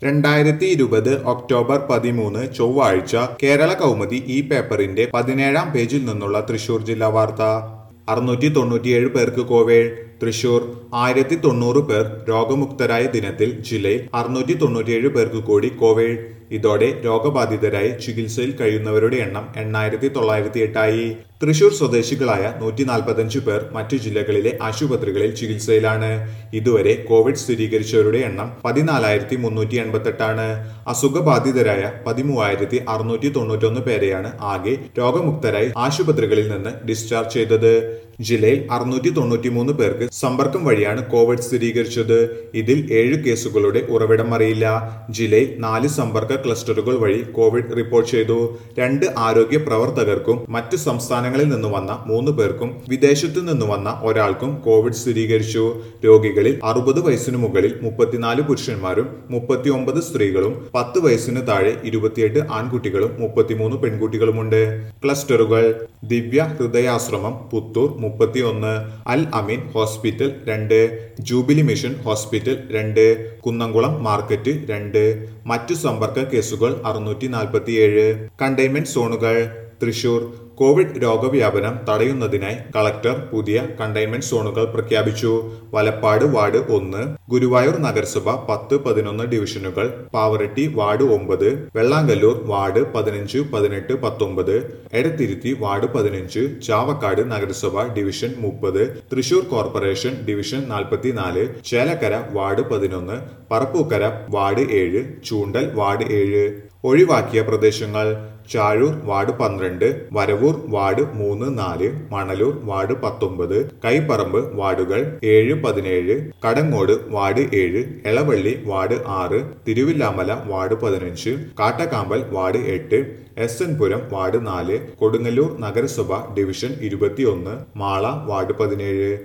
രണ്ടായിരത്തി ഇരുപത് ഒക്ടോബർ പതിമൂന്ന് ചൊവ്വാഴ്ച കേരള കൗമുദി ഈ പേപ്പറിന്റെ പതിനേഴാം പേജിൽ നിന്നുള്ള തൃശൂർ ജില്ലാ വാർത്ത അറുന്നൂറ്റി തൊണ്ണൂറ്റിയേഴ് പേർക്ക് കോവിഡ് തൃശൂർ ആയിരത്തി തൊണ്ണൂറ് പേർ രോഗമുക്തരായ ദിനത്തിൽ ജില്ലയിൽ അറുന്നൂറ്റി തൊണ്ണൂറ്റിയേഴ് പേർക്ക് കൂടി കോവിഡ് ഇതോടെ രോഗബാധിതരായി ചികിത്സയിൽ കഴിയുന്നവരുടെ എണ്ണം എണ്ണായിരത്തി തൊള്ളായിരത്തി എട്ടായി തൃശൂർ സ്വദേശികളായ നൂറ്റി നാൽപ്പത്തഞ്ച് പേർ മറ്റു ജില്ലകളിലെ ആശുപത്രികളിൽ ചികിത്സയിലാണ് ഇതുവരെ കോവിഡ് സ്ഥിരീകരിച്ചവരുടെ എണ്ണം പതിനാലായിരത്തി മുന്നൂറ്റി എൺപത്തെട്ടാണ് അസുഖബാധിതരായ പതിമൂവായിരത്തി അറുന്നൂറ്റി തൊണ്ണൂറ്റൊന്ന് പേരെയാണ് ആകെ രോഗമുക്തരായി ആശുപത്രികളിൽ നിന്ന് ഡിസ്ചാർജ് ചെയ്തത് ജില്ലയിൽ അറുന്നൂറ്റി തൊണ്ണൂറ്റി മൂന്ന് പേർക്ക് സമ്പർക്കം വഴിയാണ് കോവിഡ് സ്ഥിരീകരിച്ചത് ഇതിൽ ഏഴ് കേസുകളുടെ ഉറവിടം അറിയില്ല ജില്ലയിൽ നാല് സമ്പർക്ക ക്ലസ്റ്ററുകൾ വഴി കോവിഡ് റിപ്പോർട്ട് ചെയ്തു രണ്ട് ആരോഗ്യ പ്രവർത്തകർക്കും മറ്റ് സംസ്ഥാനങ്ങളിൽ നിന്ന് വന്ന മൂന്ന് പേർക്കും വിദേശത്തു നിന്ന് വന്ന ഒരാൾക്കും കോവിഡ് സ്ഥിരീകരിച്ചു രോഗികളിൽ അറുപത് വയസ്സിനു മുകളിൽ മുപ്പത്തിനാല് പുരുഷന്മാരും മുപ്പത്തിയൊമ്പത് സ്ത്രീകളും പത്ത് വയസ്സിന് താഴെ ഇരുപത്തിയെട്ട് ആൺകുട്ടികളും മുപ്പത്തിമൂന്ന് പെൺകുട്ടികളുമുണ്ട് ക്ലസ്റ്ററുകൾ ദിവ്യ ഹൃദയാശ്രമം പുത്തൂർ മുപ്പത്തിയൊന്ന് അൽ അമീൻ ഹോസ്പിറ്റൽ രണ്ട് ജൂബിലി മിഷൻ ഹോസ്പിറ്റൽ രണ്ട് കുന്നംകുളം മാർക്കറ്റ് രണ്ട് മറ്റു സമ്പർക്ക കേസുകൾ അറുന്നൂറ്റി നാൽപ്പത്തിയേഴ് കണ്ടെയ്ൻമെന്റ് സോണുകൾ തൃശൂർ കോവിഡ് രോഗവ്യാപനം തടയുന്നതിനായി കളക്ടർ പുതിയ കണ്ടെയ്ൻമെന്റ് സോണുകൾ പ്രഖ്യാപിച്ചു വലപ്പാട് വാർഡ് ഒന്ന് ഗുരുവായൂർ നഗരസഭ പത്ത് പതിനൊന്ന് ഡിവിഷനുകൾ പാവറട്ടി വാർഡ് ഒമ്പത് വെള്ളാങ്കല്ലൂർ വാർഡ് പതിനഞ്ച് പതിനെട്ട് പത്തൊമ്പത് എടത്തിരുത്തി വാർഡ് പതിനഞ്ച് ചാവക്കാട് നഗരസഭ ഡിവിഷൻ മുപ്പത് തൃശൂർ കോർപ്പറേഷൻ ഡിവിഷൻ നാൽപ്പത്തിനാല് ചേലക്കര വാർഡ് പതിനൊന്ന് പറപ്പൂക്കര വാർഡ് ഏഴ് ചൂണ്ടൽ വാർഡ് ഏഴ് ഒഴിവാക്കിയ പ്രദേശങ്ങൾ ചാഴൂർ വാർഡ് പന്ത്രണ്ട് വരവൂർ വാർഡ് മൂന്ന് നാല് മണലൂർ വാർഡ് പത്തൊമ്പത് കൈപ്പറമ്പ് വാർഡുകൾ ഏഴ് പതിനേഴ് കടങ്ങോട് വാർഡ് ഏഴ് എളവള്ളി വാർഡ് ആറ് തിരുവില്ലാമല വാർഡ് പതിനഞ്ച് കാട്ടക്കാമ്പൽ വാർഡ് എട്ട് എസ് എൻ പുരം വാർഡ് നാല് കൊടുങ്ങല്ലൂർ നഗരസഭ ഡിവിഷൻ ഇരുപത്തിയൊന്ന് മാള വാർഡ് പതിനേഴ്